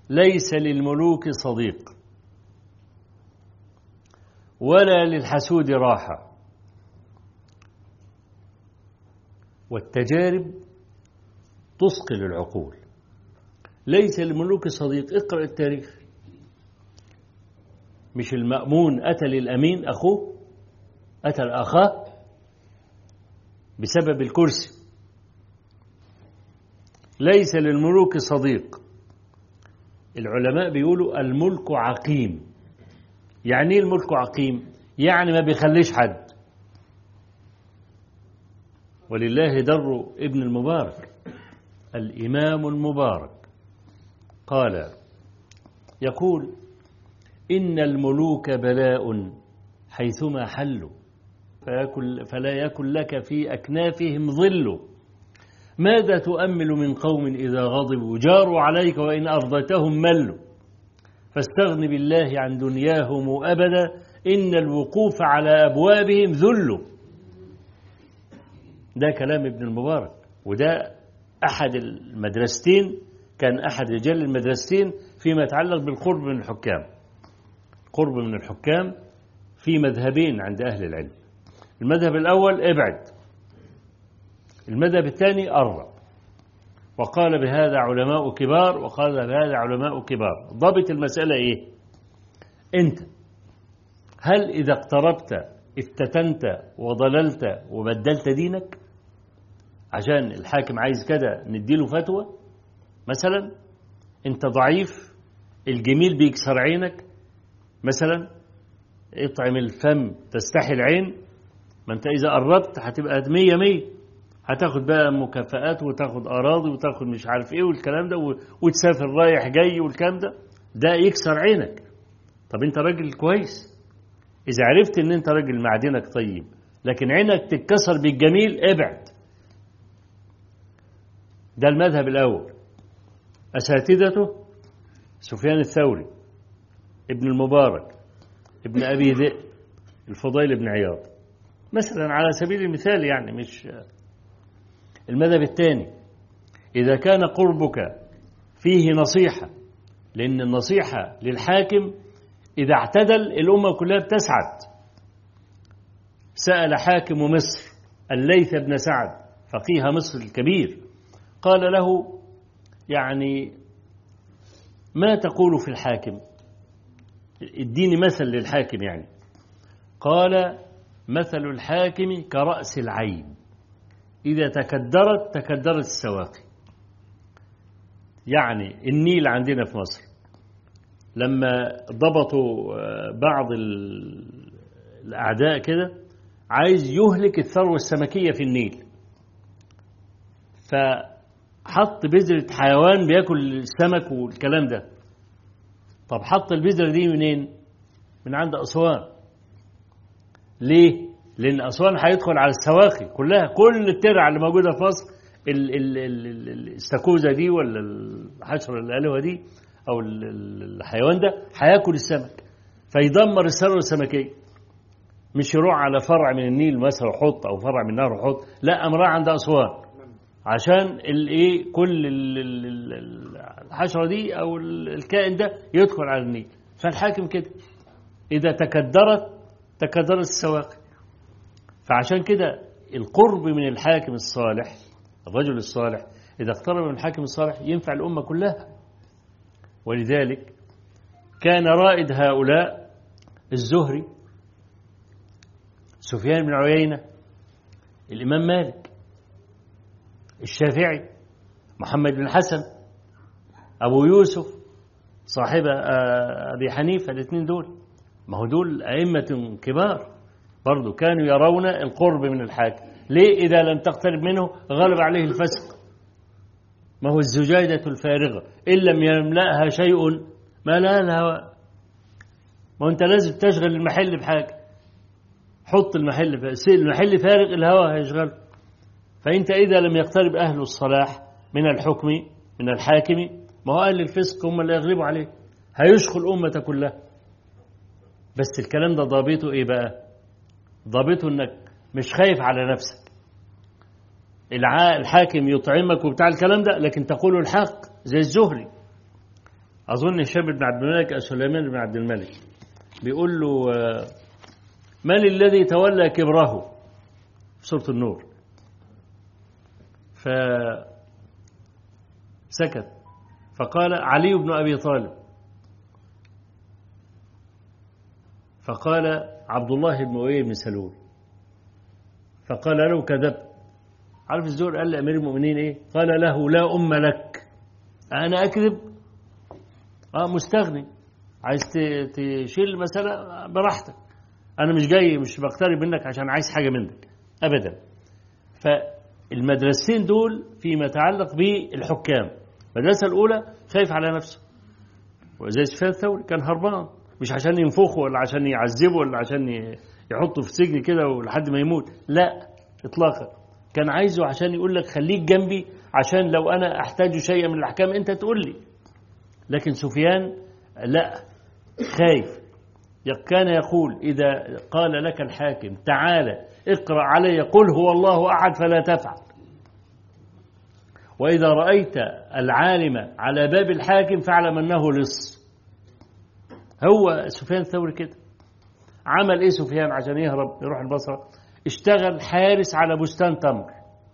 ليس للملوك صديق ولا للحسود راحة والتجارب تثقل العقول ليس للملوك صديق اقرأ التاريخ مش المأمون أتى للأمين أخوه أتى الأخاه بسبب الكرسي ليس للملوك صديق العلماء بيقولوا الملك عقيم يعني ايه الملك عقيم يعني ما بيخليش حد ولله در ابن المبارك الإمام المبارك قال يقول إن الملوك بلاء حيثما حلوا فيكن فلا يكن لك في أكنافهم ظل ماذا تؤمل من قوم إذا غضبوا جاروا عليك وإن أرضيتهم ملوا فاستغن بالله عن دنياهم أبدا إن الوقوف على أبوابهم ذل ده كلام ابن المبارك وده أحد المدرستين كان أحد رجال المدرستين فيما يتعلق بالقرب من الحكام قرب من الحكام في مذهبين عند أهل العلم المذهب الأول ابعد المذهب الثاني قرب وقال بهذا علماء كبار وقال بهذا علماء كبار ضبط المسألة إيه أنت هل إذا اقتربت افتتنت وضللت وبدلت دينك عشان الحاكم عايز كده نديله فتوى مثلا انت ضعيف الجميل بيكسر عينك مثلا اطعم الفم تستحي العين ما انت اذا قربت هتبقى مية مية هتاخد بقى مكافآت وتاخد اراضي وتاخد مش عارف ايه والكلام ده وتسافر رايح جاي والكلام ده ده يكسر عينك طب انت راجل كويس اذا عرفت ان انت راجل معدنك طيب لكن عينك تتكسر بالجميل ابعد ده المذهب الاول اساتذته سفيان الثوري ابن المبارك ابن ابي ذئب الفضيل بن عياض مثلا على سبيل المثال يعني مش المذهب الثاني إذا كان قربك فيه نصيحة لأن النصيحة للحاكم إذا اعتدل الأمة كلها بتسعد سأل حاكم مصر الليث بن سعد فقيه مصر الكبير قال له يعني ما تقول في الحاكم اديني مثل للحاكم يعني قال مثل الحاكم كرأس العين إذا تكدرت تكدرت السواقي يعني النيل عندنا في مصر لما ضبطوا بعض الأعداء كده عايز يهلك الثروة السمكية في النيل فحط بذرة حيوان بياكل السمك والكلام ده طب حط البذرة دي منين من عند أسوان ليه لأن أسوان هيدخل على السواقي كلها كل الترع اللي موجودة في مصر الاستاكوزا دي ولا الحشرة الألوة دي أو الحيوان ده هياكل السمك فيدمر الثروة السمكية مش يروح على فرع من النيل مثلا حط أو فرع من نهر حط لا أمراه عند أسوان عشان الايه كل الحشرة دي أو الكائن ده يدخل على النيل فالحاكم كده إذا تكدرت تكدرت السواقي فعشان كده القرب من الحاكم الصالح الرجل الصالح إذا اقترب من الحاكم الصالح ينفع الأمة كلها ولذلك كان رائد هؤلاء الزهري سفيان بن عيينة الإمام مالك الشافعي محمد بن الحسن أبو يوسف صاحب أبي حنيفة الاثنين دول ما هو دول أئمة كبار برضو كانوا يرون القرب من الحاكم ليه إذا لم تقترب منه غلب عليه الفسق ما هو الزجاجة الفارغة إن لم يملأها شيء ما لها الهواء ما أنت لازم تشغل المحل بحاجة حط المحل المحل فارغ الهواء هيشغله فأنت إذا لم يقترب أهل الصلاح من الحكم من الحاكم ما هو أهل الفسق هم اللي يغلبوا عليه هيشغل الأمة كلها بس الكلام ده ضابطه إيه بقى ضابطه إنك مش خايف على نفسك الحاكم يطعمك وبتاع الكلام ده لكن تقول الحق زي الزهري أظن هشام بن عبد الملك أو سليمان بن عبد الملك بيقول له آه، من الذي تولى كبره في سورة النور فسكت فقال علي بن أبي طالب فقال عبد الله بن أبي بن سلول فقال له كذبت عارف الزور قال لأمير المؤمنين إيه قال له لا أم لك أنا أكذب آه مستغني عايز ت- تشيل المسألة براحتك أنا مش جاي مش بقترب منك عشان عايز حاجة منك أبدا فالمدرستين دول فيما يتعلق بالحكام المدرسة الأولى خايف على نفسه وزي سفيان الثوري كان هربان مش عشان ينفخه ولا عشان يعذبه ولا عشان ي- يحطه في سجن كده لحد ما يموت لا اطلاقا كان عايزه عشان يقول لك خليك جنبي عشان لو انا احتاج شيئا من الاحكام انت تقول لي لكن سفيان لا خايف كان يقول إذا قال لك الحاكم تعالى اقرأ علي قل هو الله أحد فلا تفعل وإذا رأيت العالم على باب الحاكم فاعلم أنه لص هو سفيان الثوري كده عمل إيه سفيان عشان يهرب يروح البصرة اشتغل حارس على بستان تمر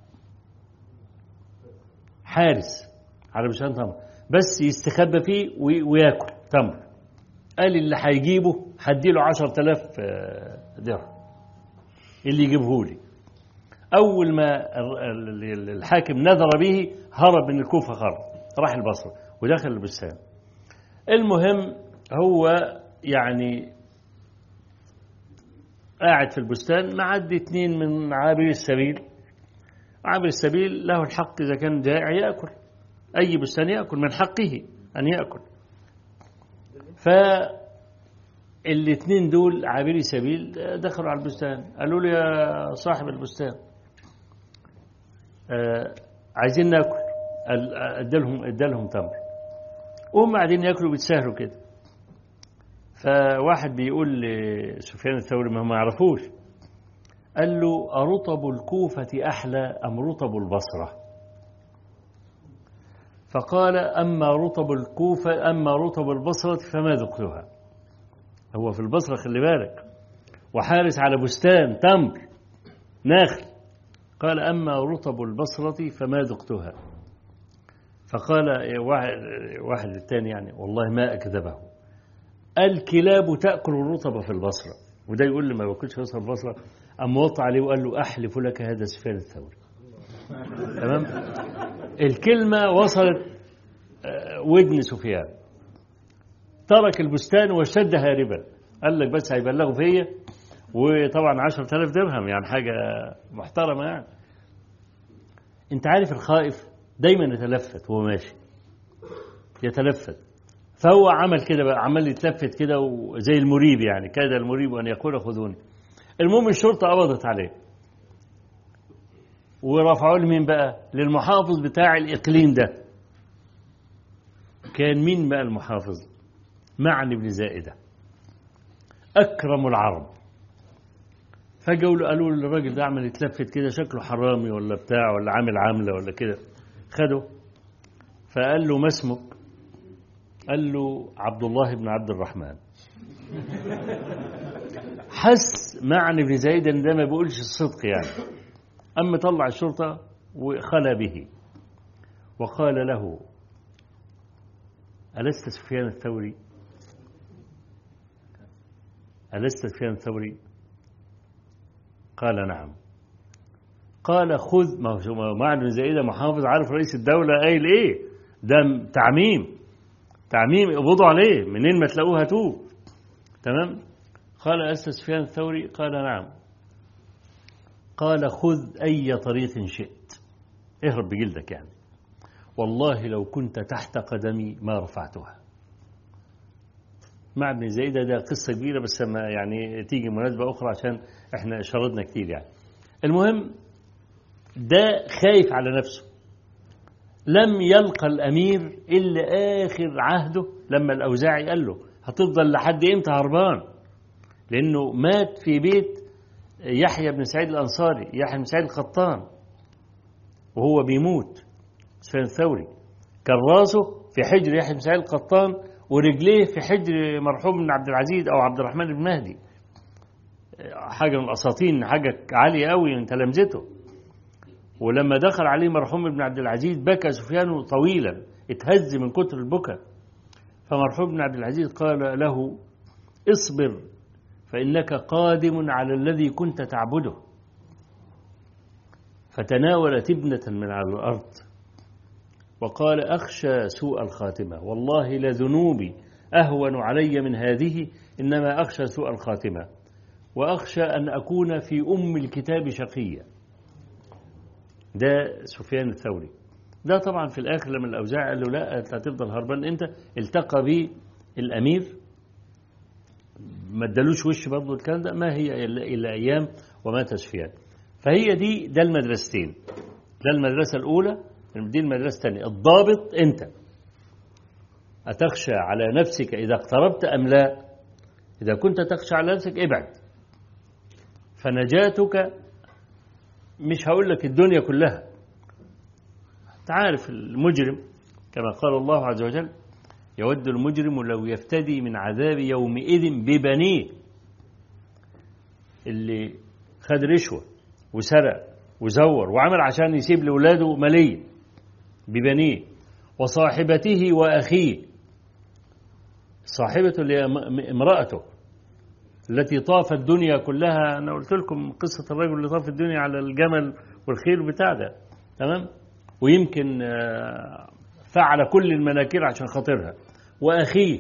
حارس على بستان تمر بس يستخبى فيه وي- وياكل تمر قال اللي هيجيبه هديله 10000 درهم اللي يجيبه لي أول ما ال- ال- الحاكم نذر به هرب من الكوفة خرج راح البصرة ودخل البستان المهم هو يعني قاعد في البستان معدي اتنين من عابر السبيل عابر السبيل له الحق إذا كان جائع يأكل أي بستان يأكل من حقه أن يأكل فالاثنين دول عابري سبيل دخلوا على البستان قالوا له يا صاحب البستان آه، عايزين ناكل قال- ادالهم ادالهم تمر وهم قاعدين ياكلوا بيتساهلوا كده فواحد بيقول لسفيان الثوري ما هم ما يعرفوش قال له أرطب الكوفة أحلى أم رطب البصرة فقال أما رطب الكوفة أما رطب البصرة فما ذقتها هو في البصرة خلي بالك وحارس على بستان تمر ناخل قال أما رطب البصرة فما ذقتها فقال واحد, واحد الثاني يعني والله ما أكذبه الكلاب تأكل الرطب في البصرة وده يقول لي ما باكلش رطب في البصرة أما وطى عليه وقال له أحلف لك هذا سفيان الثوري تمام الكلمة وصلت آه، ودن سفيان ترك البستان واشتد هاربا قال لك بس هيبلغوا فيا وطبعا 10000 درهم يعني حاجة محترمة يعني انت عارف الخائف دايما يتلفت وهو ماشي يتلفت فهو عمل كده بقى عمال يتلفت كده وزي المريب يعني كاد المريب ان يقول خذوني المهم الشرطه قبضت عليه ورفعوه لمين بقى للمحافظ بتاع الاقليم ده كان مين بقى المحافظ معني بن زائده اكرم العرب فجوا له قالوا له الراجل ده عمل يتلفت كده شكله حرامي ولا بتاع ولا عامل عامله ولا كده خده فقال له ما اسمك قال له عبد الله بن عبد الرحمن حس معني بن زايد ان ده ما بيقولش الصدق يعني اما طلع الشرطه وخلى به وقال له ألست سفيان الثوري ألست سفيان الثوري قال نعم قال خذ ما هو معنى بن زايدة محافظ عارف رئيس الدولة قايل ايه ده تعميم تعميم اقبضوا عليه منين ما تلاقوه هاتوه تمام قال ألست سفيان الثوري قال نعم قال خذ أي طريق شئت اهرب بجلدك يعني والله لو كنت تحت قدمي ما رفعتها مع ابن زايدة ده قصة كبيرة بس ما يعني تيجي مناسبة أخرى عشان احنا شردنا كتير يعني المهم ده خايف على نفسه لم يلقى الأمير إلا آخر عهده لما الأوزاعي قال له هتفضل لحد إمتى هربان لأنه مات في بيت يحيى بن سعيد الأنصاري يحيى بن سعيد القطان وهو بيموت سفيان الثوري كان راسه في حجر يحيى بن سعيد القطان ورجليه في حجر مرحوم بن عبد العزيز أو عبد الرحمن بن مهدي حاجة من الأساطين حاجة عالية قوي من تلامذته ولما دخل عليه مرحوم بن عبد العزيز بكى سفيان طويلا اتهز من كتر البكاء فمرحوم بن عبد العزيز قال له اصبر فإنك قادم على الذي كنت تعبده فتناول تبنة من على الأرض وقال أخشى سوء الخاتمة والله لذنوبي أهون علي من هذه إنما أخشى سوء الخاتمة وأخشى أن أكون في أم الكتاب شقيا ده سفيان الثوري ده طبعا في الآخر لما الأوزاع قال له لا أنت هتفضل هربان أنت التقى به الأمير ما ادالوش وش برضه الكلام ده ما هي إلا أيام ومات سفيان فهي دي ده المدرستين ده المدرسة الأولى دي المدرسة الثانية الضابط أنت أتخشى على نفسك إذا اقتربت أم لا إذا كنت تخشى على نفسك ابعد فنجاتك مش هقول لك الدنيا كلها تعرف المجرم كما قال الله عز وجل يود المجرم لو يفتدي من عذاب يومئذ ببنيه اللي خد رشوة وسرق وزور وعمل عشان يسيب لأولاده مليء ببنيه وصاحبته وأخيه صاحبته اللي امرأته التي طاف الدنيا كلها أنا قلت لكم قصة الرجل اللي طاف الدنيا على الجمل والخيل بتاع ده تمام ويمكن فعل كل المناكير عشان خاطرها وأخيه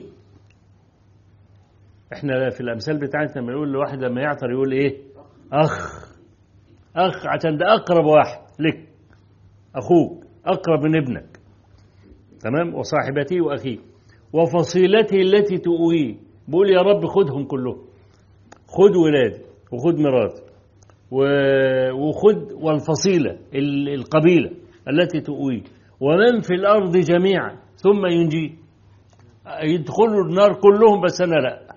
احنا في الأمثال بتاعتنا لما نقول لواحد لما يعطر يقول ايه أخ أخ عشان ده أقرب واحد لك أخوك أقرب من ابنك تمام وصاحبته وأخيه وفصيلته التي تؤويه بقول يا رب خدهم كلهم خد ولادي وخد مراتي وخد والفصيلة القبيلة التي تؤويه ومن في الأرض جميعا ثم ينجيه يدخلوا النار كلهم بس أنا لا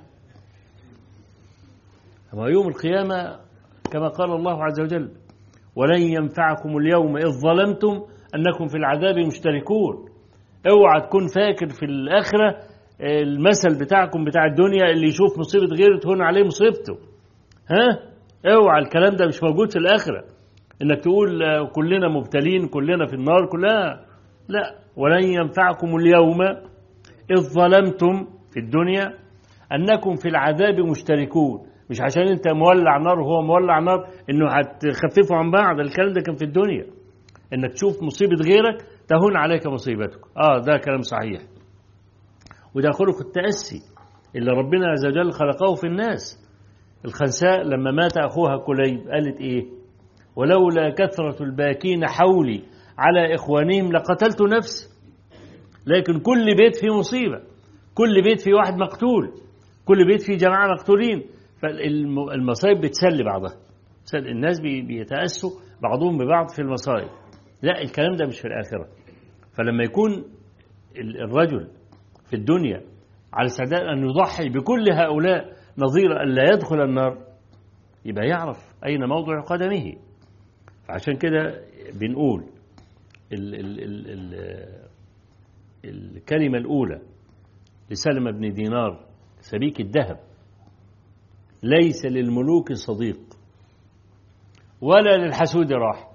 أما يوم القيامة كما قال الله عز وجل ولن ينفعكم اليوم إذ ظلمتم أنكم في العذاب مشتركون اوعى تكون فاكر في الآخرة المثل بتاعكم بتاع الدنيا اللي يشوف مصيبة غيره تهون عليه مصيبته ها اوعى الكلام ده مش موجود في الآخرة انك تقول كلنا مبتلين كلنا في النار كلها لا ولن ينفعكم اليوم إذ ظلمتم في الدنيا أنكم في العذاب مشتركون مش عشان انت مولع نار وهو مولع نار انه هتخففوا عن بعض الكلام ده كان في الدنيا انك تشوف مصيبة غيرك تهون عليك مصيبتك اه ده كلام صحيح وده خلق التأسي اللي ربنا عز وجل خلقه في الناس الخنساء لما مات أخوها كليب قالت إيه ولولا كثرة الباكين حولي على إخوانهم لقتلت نفسي لكن كل بيت فيه مصيبة كل بيت فيه واحد مقتول كل بيت فيه جماعة مقتولين فالمصايب بتسلي بعضها الناس بيتأسوا بعضهم ببعض في المصائب لا الكلام ده مش في الآخرة فلما يكون الرجل في الدنيا على استعداد أن يضحي بكل هؤلاء نظير أن لا يدخل النار يبقى يعرف أين موضع قدمه فعشان كده بنقول ال ال ال ال الكلمة الأولى لسلمة بن دينار سبيك الذهب ليس للملوك صديق ولا للحسود راح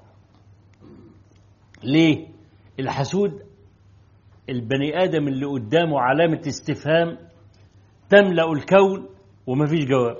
ليه الحسود البني آدم اللي قدامه علامة استفهام تملأ الكون ومفيش جواب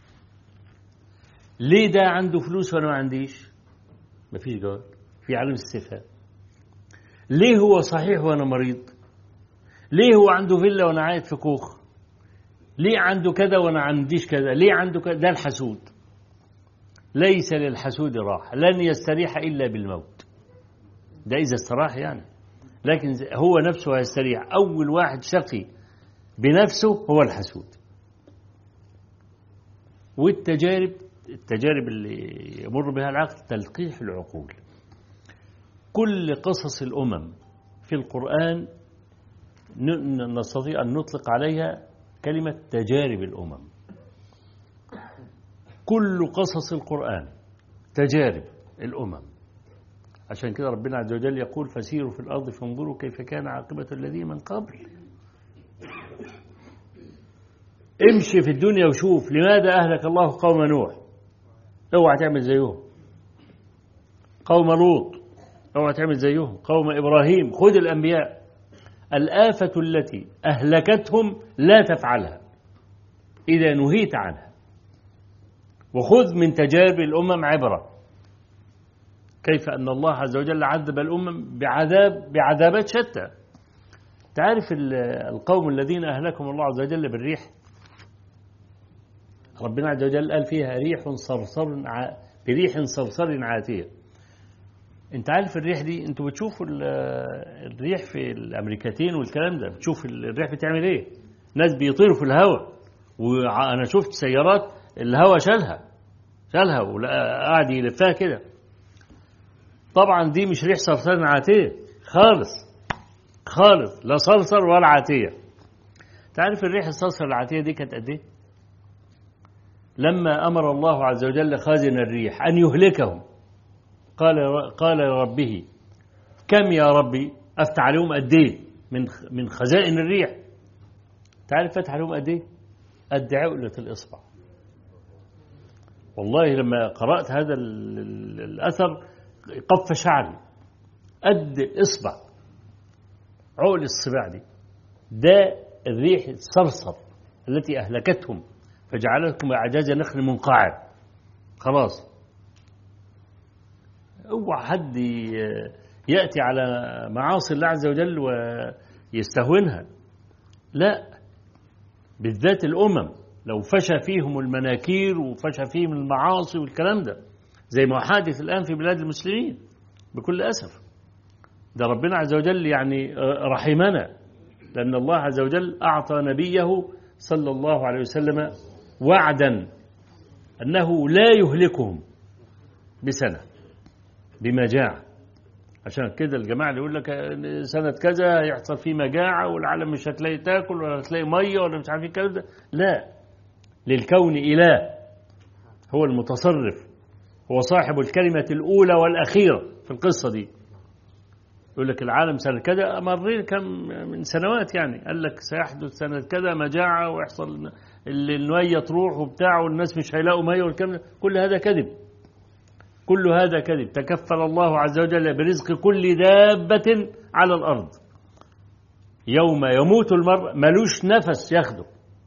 ليه ده عنده فلوس وانا ما عنديش مفيش جواب في علامة استفهام ليه هو صحيح وانا مريض ليه هو عنده فيلا وانا قاعد في كوخ ليه عنده كذا وانا عنديش كذا ليه عنده كذا ده الحسود ليس للحسود راحة لن يستريح إلا بالموت ده إذا استراح يعني لكن هو نفسه هيستريح أول واحد شقي بنفسه هو الحسود والتجارب التجارب اللي يمر بها العقل تلقيح العقول كل قصص الأمم في القرآن نستطيع أن نطلق عليها كلمة تجارب الأمم كل قصص القرآن تجارب الأمم عشان كده ربنا عز وجل يقول فسيروا في الأرض فانظروا كيف كان عاقبة الذين من قبل امشي في الدنيا وشوف لماذا أهلك الله قوم نوح اوعى تعمل زيهم قوم لوط اوعى تعمل زيهم قوم إبراهيم خذ الأنبياء الآفة التي أهلكتهم لا تفعلها إذا نهيت عنها وخذ من تجارب الأمم عبرة كيف أن الله عز وجل عذب الأمم بعذاب بعذابات شتى تعرف القوم الذين أهلكهم الله عز وجل بالريح ربنا عز وجل قال فيها ريح صرصر ع... بريح صرصر عاتية انت عارف الريح دي انتوا بتشوفوا الريح في الامريكتين والكلام ده بتشوف الريح بتعمل ايه ناس بيطيروا في الهواء وانا شفت سيارات الهواء شالها شالها وقاعد يلفها كده طبعا دي مش ريح صرصر عاتية خالص خالص لا صرصر ولا عاتية تعرف الريح الصرصر العاتية دي كانت قد ايه لما أمر الله عز وجل خازن الريح أن يهلكهم قال قال لربه كم يا ربي أفتح عليهم قد إيه من من خزائن الريح تعرف فتح عليهم قد إيه قد عقلة الإصبع والله لما قرأت هذا الأثر قف شعري قد إصبع عقل الصباع دي ده الريح الصرصر التي أهلكتهم فجعلتكم أعجاز نخل منقعر خلاص اوعى حد يأتي على معاصي الله عز وجل ويستهونها لا بالذات الأمم لو فشى فيهم المناكير وفشى فيهم المعاصي والكلام ده زي ما حادث الآن في بلاد المسلمين بكل أسف ده ربنا عز وجل يعني رحمنا لأن الله عز وجل أعطى نبيه صلى الله عليه وسلم وعدا أنه لا يهلكهم بسنة بمجاعة عشان كده الجماعة اللي يقول لك سنة كذا هيحصل فيه مجاعة والعالم مش هتلاقي تاكل ولا هتلاقي مية ولا مش عارف الكلام ده لا للكون إله هو المتصرف هو صاحب الكلمة الأولى والأخيرة في القصة دي يقول لك العالم سنة كذا مرين كم من سنوات يعني قال لك سيحدث سنة كذا مجاعة ويحصل المية تروح وبتاع والناس مش هيلاقوا مية والكلام ده كل هذا كذب كل هذا كذب تكفل الله عز وجل برزق كل دابة على الأرض يوم يموت المرء ملوش نفس ياخده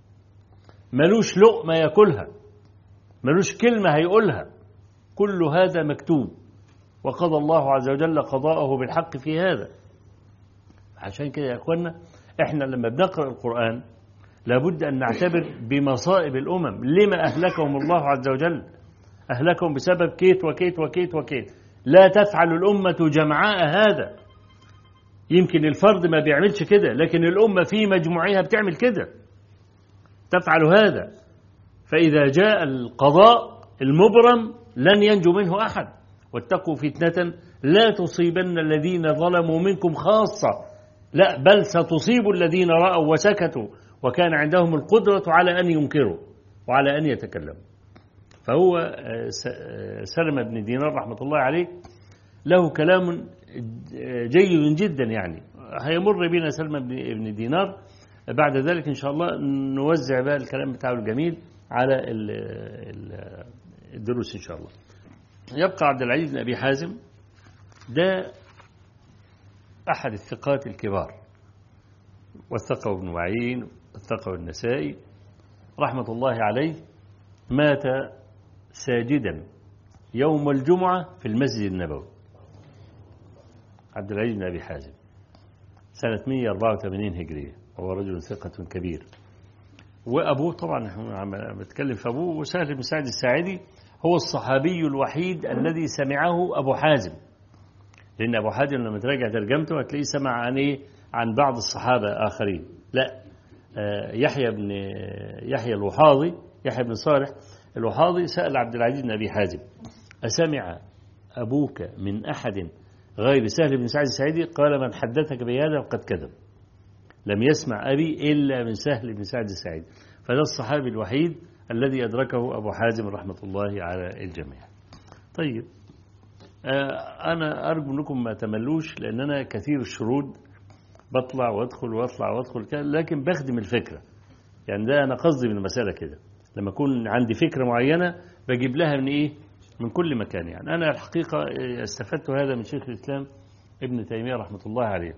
ملوش لقمة ياكلها ملوش كلمة هيقولها كل هذا مكتوب وقضى الله عز وجل قضاءه بالحق في هذا عشان كده يا أخوانا إحنا لما بنقرأ القرآن لابد أن نعتبر بمصائب الأمم لما أهلكهم الله عز وجل أهلكهم بسبب كيت وكيت وكيت وكيت لا تفعل الأمة جمعاء هذا يمكن الفرد ما بيعملش كده لكن الأمة في مجموعها بتعمل كده تفعل هذا فإذا جاء القضاء المبرم لن ينجو منه أحد واتقوا فتنة لا تصيبن الذين ظلموا منكم خاصة لا بل ستصيب الذين رأوا وسكتوا وكان عندهم القدرة على أن ينكروا وعلى أن يتكلموا فهو سلمة بن دينار رحمة الله عليه له كلام جيد جدا يعني هيمر بنا سلمة بن دينار بعد ذلك إن شاء الله نوزع بقى الكلام بتاعه الجميل على الدروس إن شاء الله يبقى عبد العزيز بن أبي حازم ده أحد الثقات الكبار وثقه ابن معين وثقه النسائي رحمة الله عليه مات ساجدا يوم الجمعة في المسجد النبوي عبد العزيز بن أبي حازم سنة 184 هجرية هو رجل ثقة كبير وأبوه طبعا احنا بتكلم في أبوه وسهل بن سعد الساعدي هو الصحابي الوحيد الذي سمعه أبو حازم لأن أبو حازم لما تراجع ترجمته هتلاقيه سمع عن إيه عن بعض الصحابة آخرين لا يحيى بن يحيى الوحاضي يحيى بن صالح الوحاضي سأل عبد العزيز بن أبي حازم أسمع أبوك من أحد غير سهل بن سعد السعيدي قال من حدثك بهذا فقد كذب لم يسمع أبي إلا من سهل بن سعد السعيدي فده الصحابي الوحيد الذي أدركه أبو حازم رحمة الله على الجميع طيب أنا أرجو أنكم ما تملوش لأن أنا كثير الشرود بطلع وأدخل وأطلع وأدخل لكن بخدم الفكرة يعني ده أنا قصدي من المسألة كده لما أكون عندي فكرة معينة بجيب لها من إيه من كل مكان يعني أنا الحقيقة استفدت هذا من شيخ الإسلام ابن تيمية رحمة الله عليه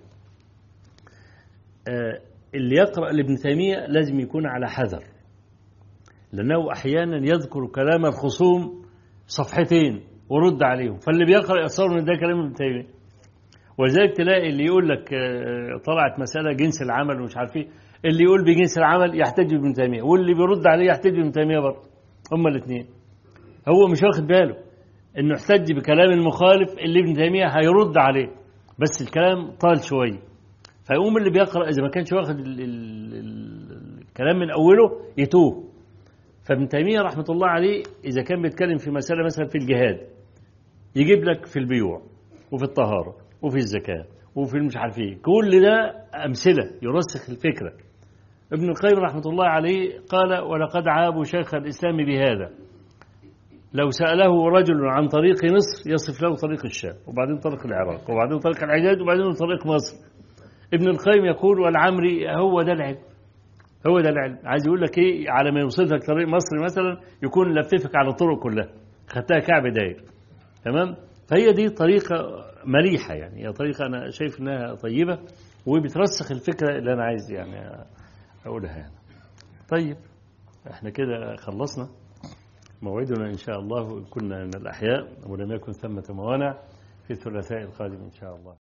اللي يقرأ لابن تيمية لازم يكون على حذر لأنه أحيانا يذكر كلام الخصوم صفحتين ورد عليهم فاللي بيقرأ يتصور ان ده كلام ابن تيمية ولذلك تلاقي اللي يقول لك طلعت مسألة جنس العمل ومش عارف ايه اللي يقول بجنس العمل يحتج بابن تيمية واللي بيرد عليه يحتج بابن تيمية برضه هما الاثنين هو مش واخد باله انه احتج بكلام المخالف اللي ابن تيمية هيرد عليه بس الكلام طال شوية فيقوم اللي بيقرأ إذا ما كانش واخد ال ال ال الكلام من أوله يتوه فابن تيمية رحمة الله عليه إذا كان بيتكلم في مسألة مثلا في الجهاد يجيب لك في البيوع وفي الطهارة وفي الزكاة وفي المش عارف ايه كل ده أمثلة يرسخ الفكرة ابن القيم رحمة الله عليه قال ولقد عابوا شيخ الإسلام بهذا لو سأله رجل عن طريق مصر يصف له طريق الشام وبعدين طريق العراق وبعدين طريق الحجاز وبعدين طريق مصر ابن القيم يقول والعمري هو ده العلم هو ده العلم عايز يقول لك ايه على ما يوصل لك طريق مصر مثلا يكون لففك على الطرق كلها خدتها كعب داير تمام فهي دي طريقة مليحة يعني هي طريقة أنا شايف إنها طيبة وبترسخ الفكرة اللي أنا عايز يعني أقولها يعني طيب احنا كده خلصنا موعدنا إن شاء الله كنا من الأحياء ولم يكن ثمة موانع في الثلاثاء القادم إن شاء الله